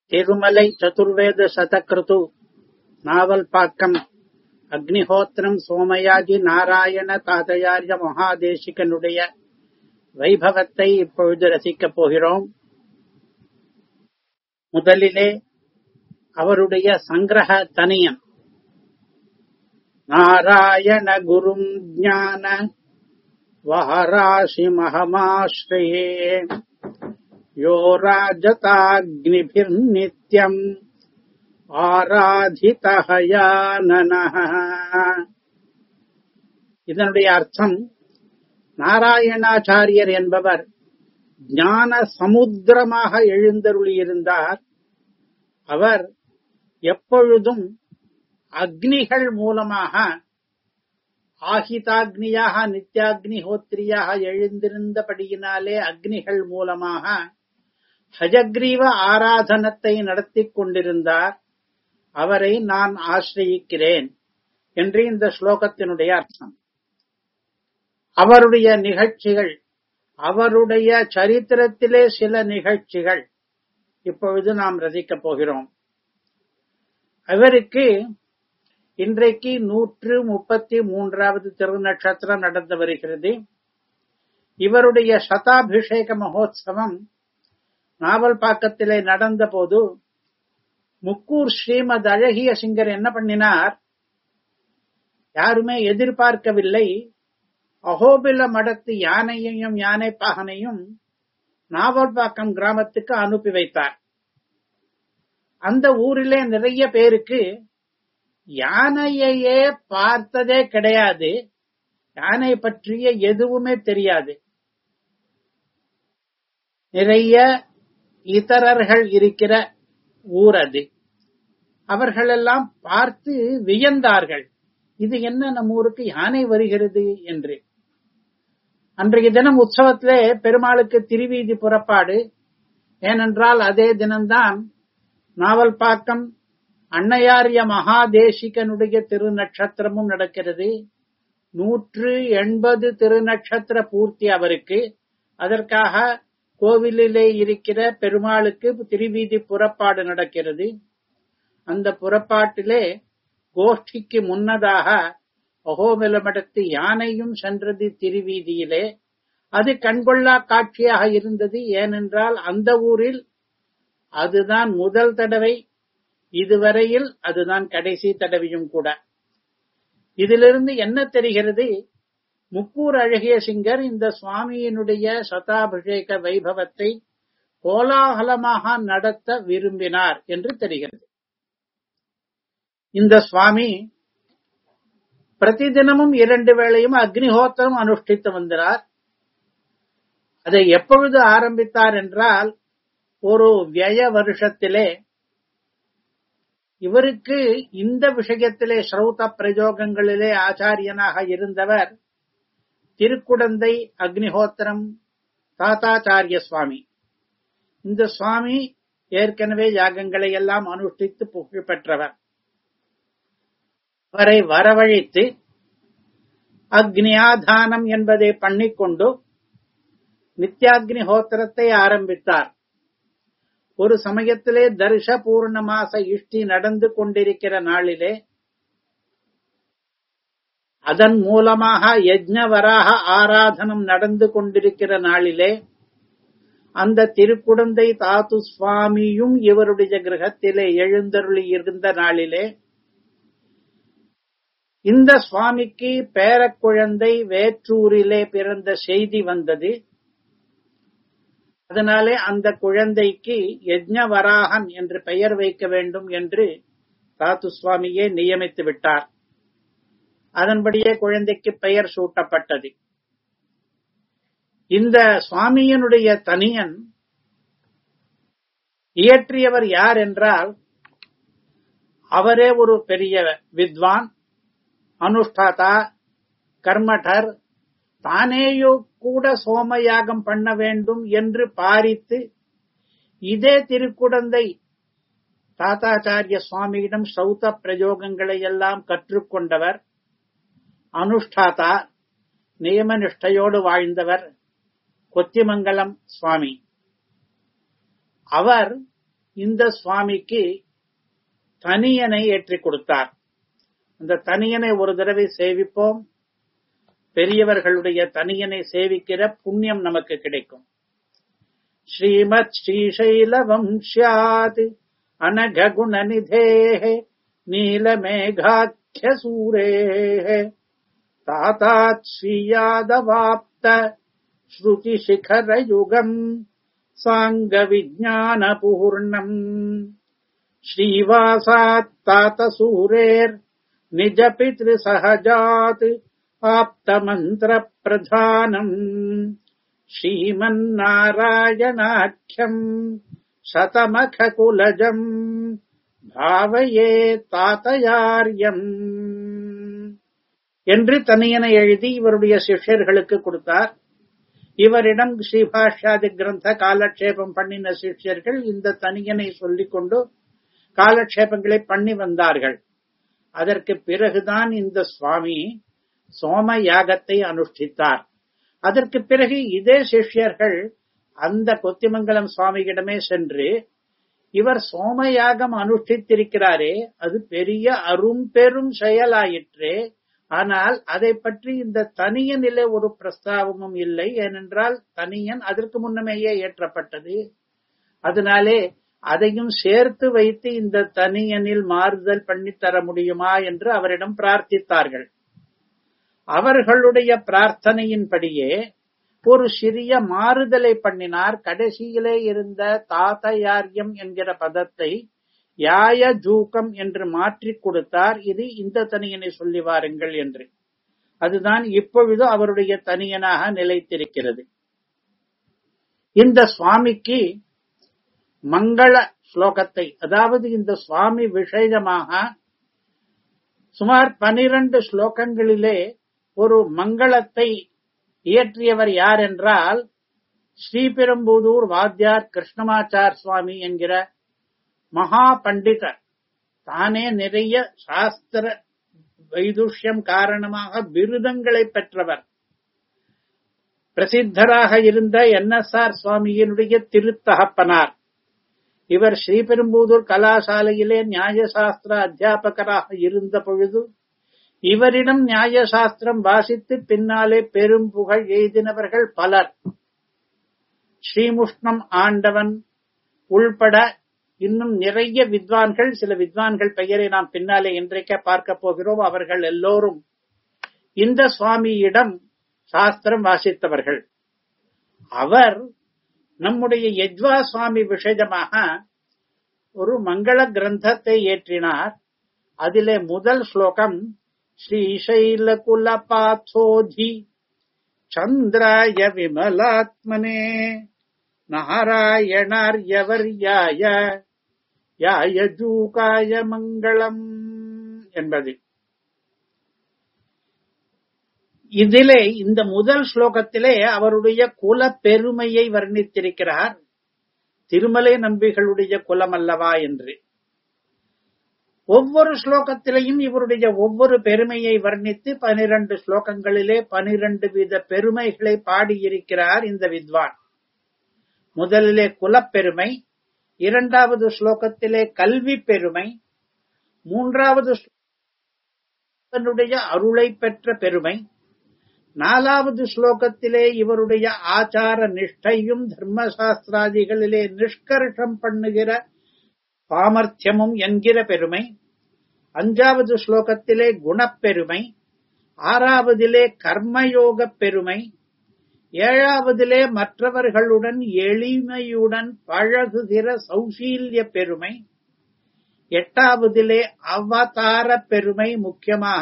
திருமலை சதுர்வேத சதக்ருது நாவல் பாக்கம் அக்னிஹோத்திரம் சோமயாஜி நாராயண தாதையாரிய மகாதேசிகனுடைய வைபவத்தை இப்பொழுது ரசிக்கப் போகிறோம் முதலிலே அவருடைய சங்கிரக தனியம் நாராயண குரும் ஞான வஹராசி மகமாஸ்ரயே யோ ராஜதாக்னிபிர்நித்யம் ஆராதிதயானன இதனுடைய அர்த்தம் நாராயணாச்சாரியர் என்பவர் ஞான சமுத்திரமாக எழுந்தருளியிருந்தார் அவர் எப்பொழுதும் அக்னிகள் மூலமாக ஆஹிதாக்னியாக நித்யாக்னிஹோத்திரியாக எழுந்திருந்தபடியினாலே அக்னிகள் மூலமாக ஹஜக்ரீவ ஆராதனத்தை நடத்தி கொண்டிருந்தார் அவரை நான் ஆசிரியிக்கிறேன் என்று இந்த ஸ்லோகத்தினுடைய அர்த்தம் அவருடைய நிகழ்ச்சிகள் அவருடைய சரித்திரத்திலே சில நிகழ்ச்சிகள் இப்பொழுது நாம் ரசிக்கப் போகிறோம் அவருக்கு இன்றைக்கு நூற்று முப்பத்தி மூன்றாவது திருநட்சத்திரம் நடந்து வருகிறது இவருடைய சதாபிஷேக மகோத்சவம் நாவல் பாக்கத்திலே நடந்த போது முக்கூர் ஸ்ரீமத் அழகிய சிங்கர் என்ன பண்ணினார் யாருமே எதிர்பார்க்கவில்லை அகோபில மடத்து யானையையும் யானை பாகனையும் நாவல்பாக்கம் கிராமத்துக்கு அனுப்பி வைத்தார் அந்த ஊரிலே நிறைய பேருக்கு யானையையே பார்த்ததே கிடையாது யானை பற்றிய எதுவுமே தெரியாது நிறைய இதரர்கள் இருக்கிற ஊர் அது அவர்களெல்லாம் பார்த்து வியந்தார்கள் இது என்ன நம்ம ஊருக்கு யானை வருகிறது என்று அன்றைய தினம் உற்சவத்திலே பெருமாளுக்கு திருவீதி புறப்பாடு ஏனென்றால் அதே தினம்தான் நாவல்பாக்கம் அன்னையாரிய மகாதேசிகனுடைய திருநட்சத்திரமும் நடக்கிறது நூற்று எண்பது திருநட்சத்திர பூர்த்தி அவருக்கு அதற்காக கோவிலிலே இருக்கிற பெருமாளுக்கு திருவீதி புறப்பாடு நடக்கிறது அந்த புறப்பாட்டிலே கோஷ்டிக்கு முன்னதாக அகோமிலமடத்து யானையும் சென்றது திருவீதியிலே அது கண்கொள்ளா காட்சியாக இருந்தது ஏனென்றால் அந்த ஊரில் அதுதான் முதல் தடவை இதுவரையில் அதுதான் கடைசி தடவையும் கூட இதிலிருந்து என்ன தெரிகிறது முக்கூர் அழகிய சிங்கர் இந்த சுவாமியினுடைய சதாபிஷேக வைபவத்தை கோலாகலமாக நடத்த விரும்பினார் என்று தெரிகிறது இந்த சுவாமி பிரதிதினமும் இரண்டு வேளையும் அக்னிஹோத்திரம் அனுஷ்டித்து வந்தார் அதை எப்பொழுது ஆரம்பித்தார் என்றால் ஒரு விய வருஷத்திலே இவருக்கு இந்த விஷயத்திலே ஸ்ரௌத பிரயோகங்களிலே ஆச்சாரியனாக இருந்தவர் திருக்குடந்தை அக்னிஹோத்திரம் தாத்தாச்சாரிய சுவாமி இந்த சுவாமி ஏற்கனவே யாகங்களை எல்லாம் அனுஷ்டித்து புகழ் பெற்றவர் அவரை வரவழைத்து அக்னியாதானம் என்பதை பண்ணிக்கொண்டு நித்யாக்னிஹோத்திரத்தை ஆரம்பித்தார் ஒரு சமயத்திலே தர்ஷ பூர்ணமாச இஷ்டி நடந்து கொண்டிருக்கிற நாளிலே அதன் மூலமாக யஜ்ஞவராக ஆராதனம் நடந்து கொண்டிருக்கிற நாளிலே அந்த திருக்குடந்தை தாத்து சுவாமியும் இவருடைய கிரகத்திலே எழுந்தருளி இருந்த நாளிலே இந்த சுவாமிக்கு பேரக்குழந்தை வேற்றூரிலே பிறந்த செய்தி வந்தது அதனாலே அந்த குழந்தைக்கு யஜ்ஞவராகன் என்று பெயர் வைக்க வேண்டும் என்று தாத்து சுவாமியே நியமித்து விட்டார் அதன்படியே குழந்தைக்கு பெயர் சூட்டப்பட்டது இந்த சுவாமியினுடைய தனியன் இயற்றியவர் யார் என்றால் அவரே ஒரு பெரிய வித்வான் அனுஷ்டாதா கர்மடர் தானேயோ கூட சோமயாகம் பண்ண வேண்டும் என்று பாரித்து இதே திருக்குடந்தை தாத்தாச்சாரிய சுவாமியிடம் சௌத்த பிரயோகங்களை எல்லாம் கற்றுக்கொண்டவர் அனுஷ்டாதா நியம நிஷ்டையோடு வாழ்ந்தவர் கொத்திமங்கலம் சுவாமி அவர் இந்த சுவாமிக்கு தனியனை ஏற்றிக் கொடுத்தார் அந்த தனியனை ஒரு தடவை சேவிப்போம் பெரியவர்களுடைய தனியனை சேவிக்கிற புண்ணியம் நமக்கு கிடைக்கும் ஸ்ரீமத் ஸ்ரீசைல வம்சியாத் अनघगुणनिधेः नीलमेघाख्यसूरेः तातात् स्वीयादवाप्त श्रुतिशिखरयुगम् साङ्गविज्ञानपूर्णम् श्रीवासात् तातसूरेर्निजपितृसहजात् आप्तमन्त्रप्रधानम् श्रीमन्नारायणाख्यम् சதமகுலஜம் பாவையே தாத்தையாரியம் என்று தனியனை எழுதி இவருடைய சிஷ்யர்களுக்கு கொடுத்தார் இவரிடம் ஸ்ரீபாஷ்யாதி கிரந்த காலக்ஷேபம் பண்ணின சிஷ்யர்கள் இந்த தனியனை சொல்லிக் கொண்டு காலக்ஷேபங்களை பண்ணி வந்தார்கள் அதற்கு பிறகுதான் இந்த சுவாமி சோம யாகத்தை அனுஷ்டித்தார் அதற்கு பிறகு இதே சிஷ்யர்கள் அந்த கொத்திமங்கலம் சுவாமியிடமே சென்று இவர் சோமயாகம் அனுஷ்டித்திருக்கிறாரே அது பெரிய அரும் பெரும் செயலாயிற்றே ஆனால் அதை பற்றி இந்த தனிய நிலை ஒரு பிரஸ்தாபமும் இல்லை ஏனென்றால் தனியன் அதற்கு முன்னமேயே ஏற்றப்பட்டது அதனாலே அதையும் சேர்த்து வைத்து இந்த தனியனில் மாறுதல் பண்ணி தர முடியுமா என்று அவரிடம் பிரார்த்தித்தார்கள் அவர்களுடைய பிரார்த்தனையின்படியே ஒரு சிறிய மாறுதலை பண்ணினார் கடைசியிலே இருந்த தாத்தயாரியம் என்கிற பதத்தை யாய ஜூக்கம் என்று மாற்றிக் கொடுத்தார் இது இந்த தனியனை சொல்லி வாருங்கள் என்று அதுதான் இப்பொழுது அவருடைய தனியனாக நிலைத்திருக்கிறது இந்த சுவாமிக்கு மங்கள ஸ்லோகத்தை அதாவது இந்த சுவாமி விஷயமாக சுமார் பனிரண்டு ஸ்லோகங்களிலே ஒரு மங்களத்தை இயற்றியவர் யார் என்றால் ஸ்ரீபெரும்புதூர் வாத்தியார் கிருஷ்ணமாச்சார் சுவாமி என்கிற மகா பண்டிதர் தானே நிறைய சாஸ்திர வைதுஷ்யம் காரணமாக விருதங்களை பெற்றவர் பிரசித்தராக இருந்த என் எஸ் ஆர் சுவாமியினுடைய திருத்தகப்பனார் இவர் ஸ்ரீபெரும்புதூர் கலாசாலையிலே நியாயசாஸ்திர அத்தியாபகராக இருந்த பொழுது இவரிடம் நியாயசாஸ்திரம் வாசித்து பின்னாலே பெரும் புகழ் எய்தினவர்கள் பலர் ஸ்ரீமுஷ்ணம் ஆண்டவன் உள்பட இன்னும் நிறைய வித்வான்கள் சில வித்வான்கள் பெயரை நாம் பின்னாலே இன்றைக்கே பார்க்க போகிறோம் அவர்கள் எல்லோரும் இந்த சுவாமியிடம் சாஸ்திரம் வாசித்தவர்கள் அவர் நம்முடைய யஜ்வா சுவாமி விஷயமாக ஒரு மங்கள கிரந்தத்தை ஏற்றினார் அதிலே முதல் ஸ்லோகம் श्रीशैलकुलपाथोधि चन्द्राय विमलात्मने நாராயணார்யவர்யாய யாயஜூகாய மங்களம் என்பது இதிலே இந்த முதல் ஸ்லோகத்திலே அவருடைய குல பெருமையை வர்ணித்திருக்கிறார் திருமலை நம்பிகளுடைய குலம் அல்லவா என்று ஒவ்வொரு ஸ்லோகத்திலையும் இவருடைய ஒவ்வொரு பெருமையை வர்ணித்து பனிரண்டு ஸ்லோகங்களிலே பனிரண்டு வித பெருமைகளை பாடியிருக்கிறார் இந்த வித்வான் முதலிலே குலப்பெருமை இரண்டாவது ஸ்லோகத்திலே கல்வி பெருமை மூன்றாவது அருளை பெற்ற பெருமை நாலாவது ஸ்லோகத்திலே இவருடைய ஆச்சார நிஷ்டையும் தர்மசாஸ்திராதிகளிலே நிஷ்கர்ஷம் பண்ணுகிற சாமர்த்தியமும் என்கிற பெருமை அஞ்சாவது ஸ்லோகத்திலே குணப்பெருமை ஆறாவதிலே கர்மயோக பெருமை ஏழாவதிலே மற்றவர்களுடன் எளிமையுடன் பழகுகிற சௌசீல்ய பெருமை எட்டாவதிலே அவதார பெருமை முக்கியமாக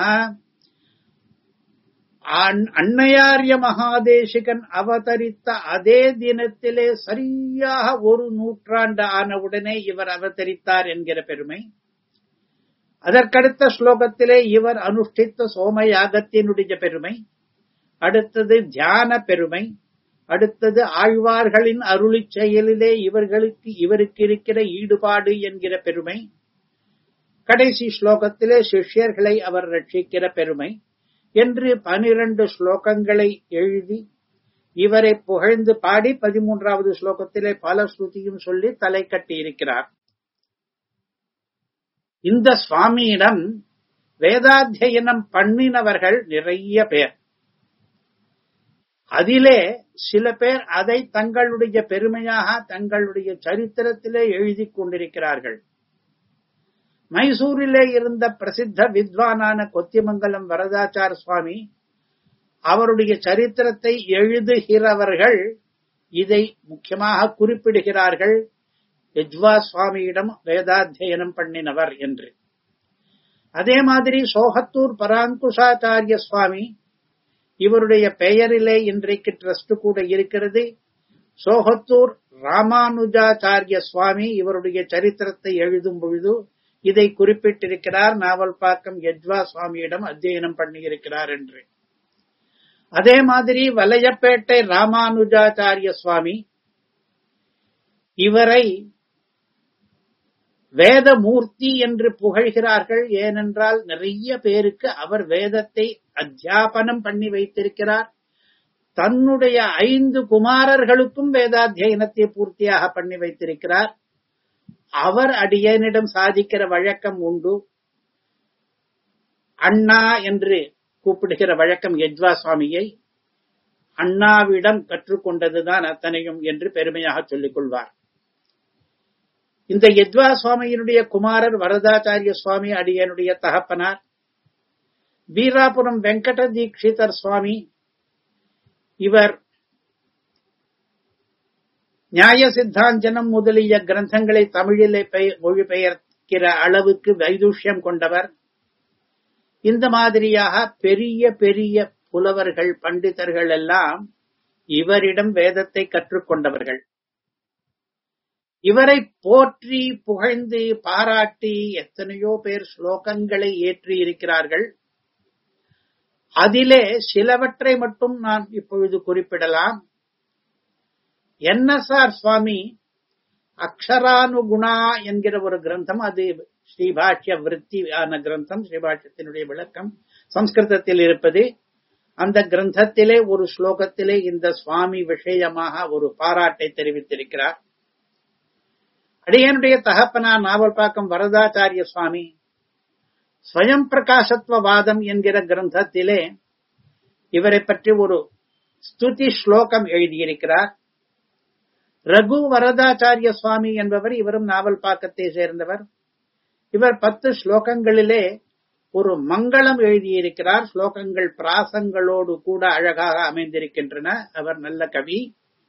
அன்னையாரிய மகாதேசிகன் அவதரித்த அதே தினத்திலே சரியாக ஒரு நூற்றாண்டு ஆனவுடனே இவர் அவதரித்தார் என்கிற பெருமை அதற்கடுத்த ஸ்லோகத்திலே இவர் அனுஷ்டித்த சோமயாகத்தினுடைய பெருமை அடுத்தது தியான பெருமை அடுத்தது ஆழ்வார்களின் அருளி செயலிலே இவர்களுக்கு இவருக்கு இருக்கிற ஈடுபாடு என்கிற பெருமை கடைசி ஸ்லோகத்திலே சிஷ்யர்களை அவர் ரட்சிக்கிற பெருமை என்று பனிரண்டு ஸ்லோகங்களை எழுதி இவரை புகழ்ந்து பாடி பதிமூன்றாவது ஸ்லோகத்திலே பல ஸ்ருதியும் சொல்லி தலை கட்டியிருக்கிறார் இந்த சுவாமியிடம் வேதாத்தியனம் பண்ணினவர்கள் நிறைய பேர் அதிலே சில பேர் அதை தங்களுடைய பெருமையாக தங்களுடைய சரித்திரத்திலே எழுதி கொண்டிருக்கிறார்கள் மைசூரிலே இருந்த பிரசித்த வித்வானான கொத்திமங்கலம் வரதாச்சார சுவாமி அவருடைய சரித்திரத்தை எழுதுகிறவர்கள் இதை முக்கியமாக குறிப்பிடுகிறார்கள் யஜ்வா சுவாமியிடம் வேதாத்தியனம் பண்ணினவர் என்று அதே மாதிரி சோகத்தூர் பராங்குஷாச்சாரிய சுவாமி இவருடைய பெயரிலே இன்றைக்கு ட்ரஸ்ட் கூட இருக்கிறது சோகத்தூர் ராமானுஜாச்சாரிய சுவாமி இவருடைய சரித்திரத்தை எழுதும் பொழுது இதை குறிப்பிட்டிருக்கிறார் நாவல்பாக்கம் யஜ்வா சுவாமியிடம் அத்தியனம் பண்ணியிருக்கிறார் என்று அதே மாதிரி வலையப்பேட்டை ராமானுஜாச்சாரிய சுவாமி இவரை வேதமூர்த்தி என்று புகழ்கிறார்கள் ஏனென்றால் நிறைய பேருக்கு அவர் வேதத்தை அத்தியாபனம் பண்ணி வைத்திருக்கிறார் தன்னுடைய ஐந்து குமாரர்களுக்கும் வேதாத்தியனத்தை பூர்த்தியாக பண்ணி வைத்திருக்கிறார் அவர் அடியனிடம் சாதிக்கிற வழக்கம் உண்டு அண்ணா என்று கூப்பிடுகிற வழக்கம் யஜ்வா சுவாமியை அண்ணாவிடம் கற்றுக்கொண்டதுதான் அத்தனையும் என்று பெருமையாக சொல்லிக் கொள்வார் இந்த யத்வா சுவாமியினுடைய குமாரர் வரதாச்சாரிய சுவாமி அடியனுடைய தகப்பனார் வீராபுரம் வெங்கட தீட்சிதர் சுவாமி இவர் நியாய சித்தாஞ்சனம் முதலிய கிரந்தங்களை தமிழிலே மொழிபெயர்க்கிற அளவுக்கு வைதுஷ்யம் கொண்டவர் இந்த மாதிரியாக பெரிய பெரிய புலவர்கள் பண்டிதர்கள் எல்லாம் இவரிடம் வேதத்தை கற்றுக்கொண்டவர்கள் இவரை போற்றி புகழ்ந்து பாராட்டி எத்தனையோ பேர் ஸ்லோகங்களை ஏற்றி இருக்கிறார்கள் அதிலே சிலவற்றை மட்டும் நான் இப்பொழுது குறிப்பிடலாம் என்எஸ்ஆர் சுவாமி அக்ஷரானுகுணா என்கிற ஒரு கிரந்தம் அது ஸ்ரீபாஷ்ய விற்த்தியான கிரந்தம் ஸ்ரீபாஷ்யத்தினுடைய விளக்கம் சம்ஸ்கிருதத்தில் இருப்பது அந்த கிரந்தத்திலே ஒரு ஸ்லோகத்திலே இந்த சுவாமி விஷயமாக ஒரு பாராட்டை தெரிவித்திருக்கிறார் அடியனுடைய தகப்பனா நாவல்பாக்கம் வரதாச்சாரிய சுவாமி ஸ்வயம் பிரகாசத்வவாதம் என்கிற கிரந்தத்திலே இவரை பற்றி ஒரு ஸ்துதி ஸ்லோகம் எழுதியிருக்கிறார் ரகு வரதாச்சாரிய சுவாமி என்பவர் இவரும் நாவல் பாக்கத்தை சேர்ந்தவர் இவர் பத்து ஸ்லோகங்களிலே ஒரு மங்களம் எழுதியிருக்கிறார் ஸ்லோகங்கள் பிராசங்களோடு கூட அழகாக அமைந்திருக்கின்றன அவர் நல்ல கவி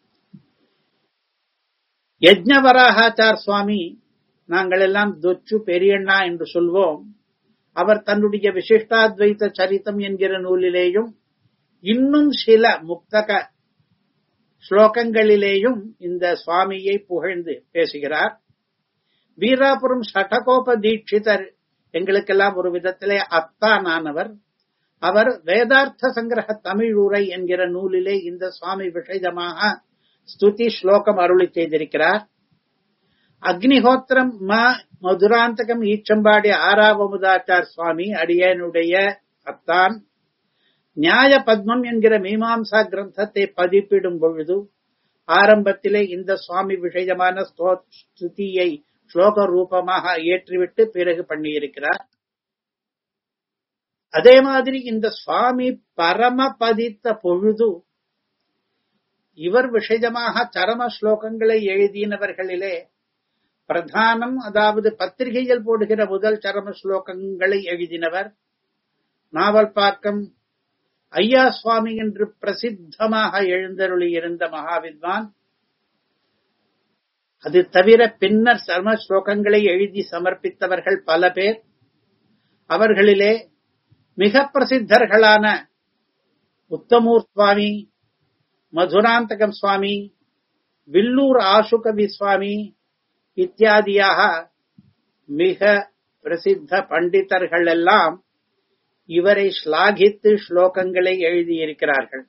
யஜ்ஞவராகாச்சார் சுவாமி நாங்கள் எல்லாம் தொச்சு பெரியண்ணா என்று சொல்வோம் அவர் தன்னுடைய விசிஷ்டாத்வைத சரித்தம் என்கிற நூலிலேயும் இன்னும் சில முக்தக ஸ்லோகங்களிலேயும் இந்த சுவாமியை புகழ்ந்து பேசுகிறார் வீராபுரம் சட்டகோப தீட்சிதர் எங்களுக்கெல்லாம் ஒரு விதத்திலே அத்தானானவர் அவர் வேதார்த்த சங்கிரக தமிழ் உரை என்கிற நூலிலே இந்த சுவாமி விஷயமாக ஸ்துதி ஸ்லோகம் அருளி செய்திருக்கிறார் அக்னிஹோத்திரம் ம மதுராந்தகம் ஈச்சம்பாடி ஆராவமுதாச்சார் சுவாமி அடியனுடைய அத்தான் நியாய பத்மம் என்கிற மீமாம்சா கிரந்தத்தை பதிப்பிடும் பொழுது ஆரம்பத்திலே இந்த சுவாமி விஷயமான ஸ்துதியை ஸ்லோக ரூபமாக ஏற்றிவிட்டு பிறகு பண்ணியிருக்கிறார் அதே மாதிரி இந்த சுவாமி பரம பதித்த பொழுது இவர் விஷயமாக சரம ஸ்லோகங்களை எழுதினவர்களிலே பிரதானம் அதாவது பத்திரிகையில் போடுகிற முதல் சரம ஸ்லோகங்களை எழுதினவர் நாவல் பாக்கம் ஐயா சுவாமி என்று பிரசித்தமாக எழுந்தருளி இருந்த மகாவித்வான் அது தவிர பின்னர் சர்ம ஸ்லோகங்களை எழுதி சமர்ப்பித்தவர்கள் பல பேர் அவர்களிலே மிக பிரசித்தர்களான உத்தமூர் சுவாமி மதுராந்தகம் சுவாமி வில்லூர் ஆசுகவி சுவாமி இத்தியாதியாக மிக பிரசித்த பண்டிதர்கள் எல்லாம் இவரை ஸ்லாகித்து ஸ்லோகங்களை எழுதியிருக்கிறார்கள்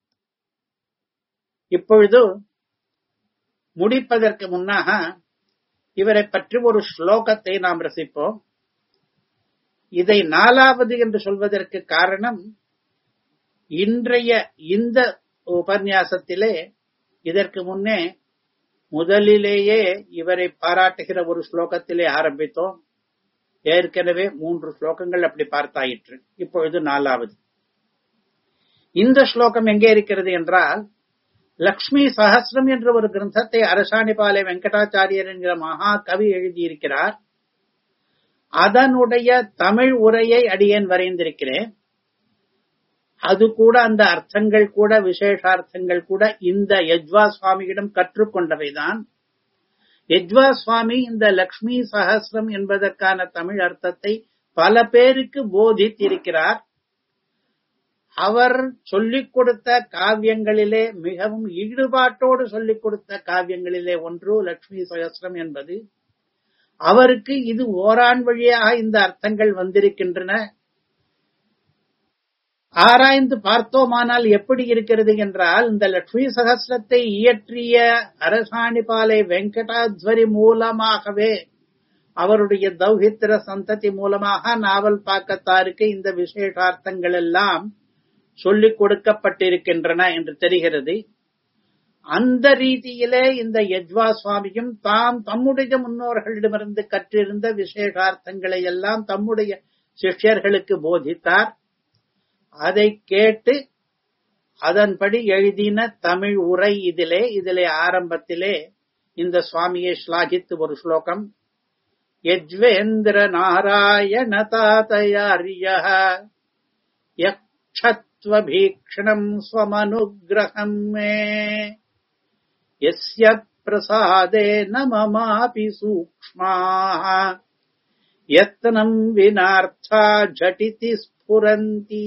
இப்பொழுது முடிப்பதற்கு முன்னாக இவரை பற்றி ஒரு ஸ்லோகத்தை நாம் ரசிப்போம் இதை நாலாவது என்று சொல்வதற்கு காரணம் இன்றைய இந்த உபன்யாசத்திலே இதற்கு முன்னே முதலிலேயே இவரை பாராட்டுகிற ஒரு ஸ்லோகத்திலே ஆரம்பித்தோம் ஏற்கனவே மூன்று ஸ்லோகங்கள் அப்படி பார்த்தாயிற்று இப்பொழுது நாலாவது இந்த ஸ்லோகம் எங்கே இருக்கிறது என்றால் லக்ஷ்மி சஹஸ்ரம் என்ற ஒரு கிரந்தத்தை அரசாணிபாலை வெங்கடாச்சாரியர் என்கிற மகா கவி எழுதியிருக்கிறார் அதனுடைய தமிழ் உரையை அடியேன் வரைந்திருக்கிறேன் அது கூட அந்த அர்த்தங்கள் கூட விசேஷார்த்தங்கள் கூட இந்த யஜ்வா சுவாமியிடம் கற்றுக்கொண்டவைதான் யஜ்வா சுவாமி இந்த லக்ஷ்மி சஹஸ்ரம் என்பதற்கான தமிழ் அர்த்தத்தை பல பேருக்கு போதித்திருக்கிறார் அவர் சொல்லிக் கொடுத்த காவியங்களிலே மிகவும் ஈடுபாட்டோடு சொல்லிக் கொடுத்த காவியங்களிலே ஒன்று லக்ஷ்மி சகஸ்ரம் என்பது அவருக்கு இது ஓரான் வழியாக இந்த அர்த்தங்கள் வந்திருக்கின்றன ஆராய்ந்து பார்த்தோமானால் எப்படி இருக்கிறது என்றால் இந்த லட்சுமி சகசிரத்தை இயற்றிய அரசாணிபாலை வெங்கடாத்வரி மூலமாகவே அவருடைய தௌஹித்திர சந்ததி மூலமாக நாவல் பாக்கத்தாருக்கு இந்த விசேஷார்த்தங்கள் எல்லாம் சொல்லிக் கொடுக்கப்பட்டிருக்கின்றன என்று தெரிகிறது அந்த ரீதியிலே இந்த யஜ்வா சுவாமியும் தாம் தம்முடைய முன்னோர்களிடமிருந்து கற்றிருந்த விசேஷார்த்தங்களை எல்லாம் தம்முடைய சிஷ்யர்களுக்கு போதித்தார் அதை கேட்டு அதன்படி எழுதின தமிழ் உரை இதிலே இதிலே ஆரம்பத்திலே இந்த சுவாமியை ஸ்லாகித்து ஒரு ஸ்லோகம் யஜ்வேந்திர நாராயண தாத்தயாரிய யக்ஷத்வபீக்ஷணம் ஸ்வமனுகிரகம் மே यस्य प्रसादेन ममापि सूक्ष्माः यत्नम् विनार्था झटिति ஸ்புரந்தி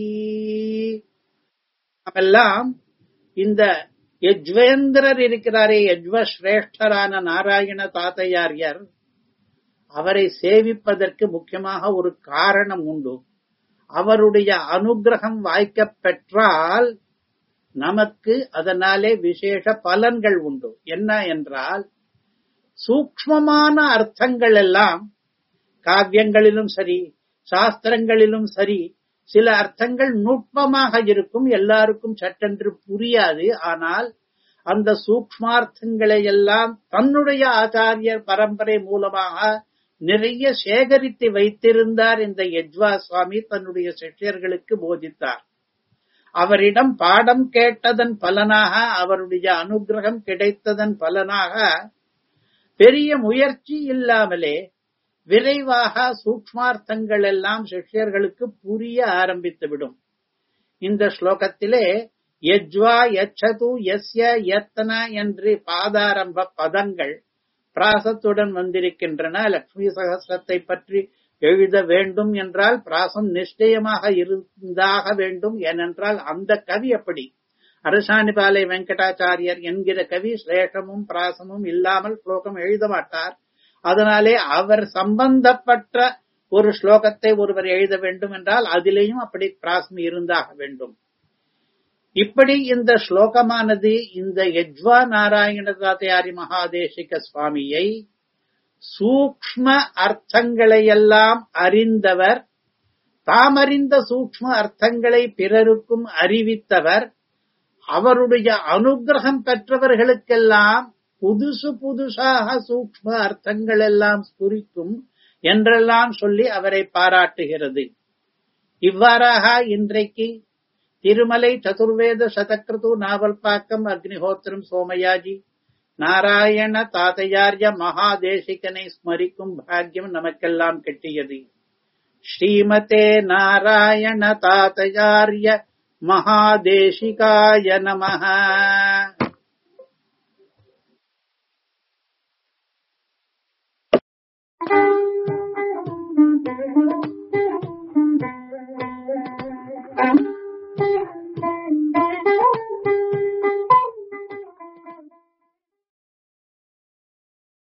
எல்லாம் இந்த யஜ்வேந்திரர் இருக்கிறாரே யஜ்வ சிரேஷ்டரான நாராயண தாத்தையாரியர் அவரை சேவிப்பதற்கு முக்கியமாக ஒரு காரணம் உண்டு அவருடைய அனுகிரகம் வாய்க்கப் பெற்றால் நமக்கு அதனாலே விசேஷ பலன்கள் உண்டு என்ன என்றால் சூக்மமான அர்த்தங்கள் எல்லாம் காவியங்களிலும் சரி சாஸ்திரங்களிலும் சரி சில அர்த்தங்கள் நுட்பமாக இருக்கும் எல்லாருக்கும் சட்டென்று புரியாது ஆனால் அந்த சூக்மார்த்தங்களை எல்லாம் தன்னுடைய ஆச்சாரியர் பரம்பரை மூலமாக நிறைய சேகரித்து வைத்திருந்தார் இந்த யஜ்வா சுவாமி தன்னுடைய சிஷ்யர்களுக்கு போதித்தார் அவரிடம் பாடம் கேட்டதன் பலனாக அவருடைய அனுகிரகம் கிடைத்ததன் பலனாக பெரிய முயற்சி இல்லாமலே விரைவாக சூக்மார்த்தங்கள் எல்லாம் சிஷ்யர்களுக்கு புரிய ஆரம்பித்துவிடும் இந்த ஸ்லோகத்திலே யஜ்வா யச்சது எஸ்ய எத்தன என்று பாதாரம்ப பதங்கள் பிராசத்துடன் வந்திருக்கின்றன லக்ஷ்மி சகசிரத்தை பற்றி எழுத வேண்டும் என்றால் பிராசம் நிச்சயமாக இருந்தாக வேண்டும் ஏனென்றால் அந்த கவி அப்படி அரசாணிபாலை வெங்கடாச்சாரியர் என்கிற கவி சிரேஷமும் பிராசமும் இல்லாமல் ஸ்லோகம் எழுத மாட்டார் அதனாலே அவர் சம்பந்தப்பட்ட ஒரு ஸ்லோகத்தை ஒருவர் எழுத வேண்டும் என்றால் அதிலேயும் அப்படி பிராசம் இருந்தாக வேண்டும் இப்படி இந்த ஸ்லோகமானது இந்த யஜ்வா நாராயண தாத்தையாரி மகாதேசிக சுவாமியை சூக்ம அர்த்தங்களையெல்லாம் அறிந்தவர் தாமறிந்த சூக்ம அர்த்தங்களை பிறருக்கும் அறிவித்தவர் அவருடைய அனுகிரகம் பெற்றவர்களுக்கெல்லாம் புதுசு புதுசாக சூக்ம அர்த்தங்கள் எல்லாம் குறிக்கும் என்றெல்லாம் சொல்லி அவரை பாராட்டுகிறது இவ்வாறாக இன்றைக்கு திருமலை சதுர்வேத சதக்கிருது நாவல்பாக்கம் அக்னிஹோத்திரம் சோமயாஜி நாராயண தாதையாரிய மகாதேசிகனை ஸ்மரிக்கும் பாக்கியம் நமக்கெல்லாம் கிட்டியது ஸ்ரீமதே நாராயண தாதையாரிய மகாதேசிகாய நமஹ Thank you.